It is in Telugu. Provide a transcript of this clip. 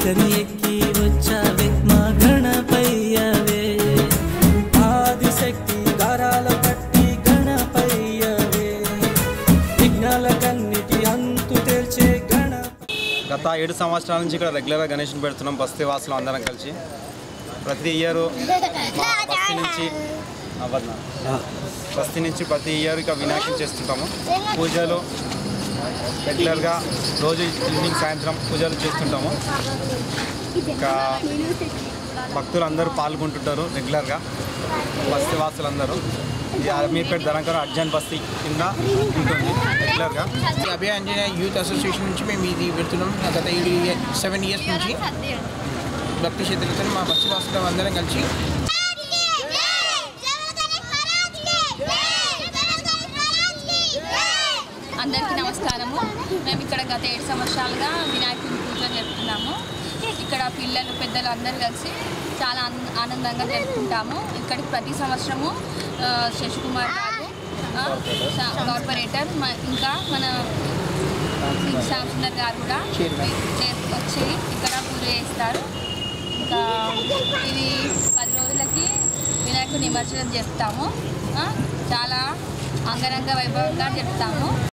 శిఖరి ఎక్కి వచ్చావే మా గణపయ్యవే ఆదిశక్తి దారాల పట్టి గణపయ్యవే విఘ్నాల కన్నిటి అంతు తెల్చే గణ గత ఏడు సంవత్సరాల నుంచి ఇక్కడ రెగ్యులర్గా గణేష్ని పెడుతున్నాం బస్తీ వాసులు అందరం కలిసి ప్రతి ఇయర్ మా బస్తీ నుంచి అవ్వదు బస్తీ నుంచి ప్రతి ఇయర్ ఇక వినాయకుని చేస్తుంటాము పూజలు రెగ్యులర్గా రోజు ఈవినింగ్ సాయంత్రం పూజలు చేస్తుంటాము ఇంకా భక్తులు అందరూ పాల్గొంటుంటారు రెగ్యులర్గా బస్తీ వాసులందరూ ఈ అమీర్పేట ధరంకర్ అర్జన్ బస్తీ కింద ఉంటుంది రెగ్యులర్గా ఈ అభయ ఆంజనేయ యూత్ అసోసియేషన్ నుంచి మేము ఇది పెడుతున్నాం గత ఏడు సెవెన్ ఇయర్స్ నుంచి భక్తి క్షేత్రంతో మా బస్సు వాసులు అందరం కలిసి అందరికీ నమస్కారము మేము ఇక్కడ గత ఏడు సంవత్సరాలుగా వినాయకుని పూజ జరుపుతున్నాము ఇక్కడ పిల్లలు పెద్దలు అందరూ కలిసి చాలా ఆనంద- ఆనందంగా జరుపుకుంటాము ఇక్కడికి ప్రతి సంవత్సరము ఆ, శశికుమార్ గారు ఆ, శా- కార్పొరేటర్ మ- ఇంకా మన శాంసుందర్ గారు కూడా చే- వచ్చి ఇక్కడ పూజ చేస్తారు ఇంకా ఇది పది రోజులకి వినాయకుడి నిమజ్జనం చేస్తాము ఆ, చాలా అంగరంగ వైభవంగా చెప్తాము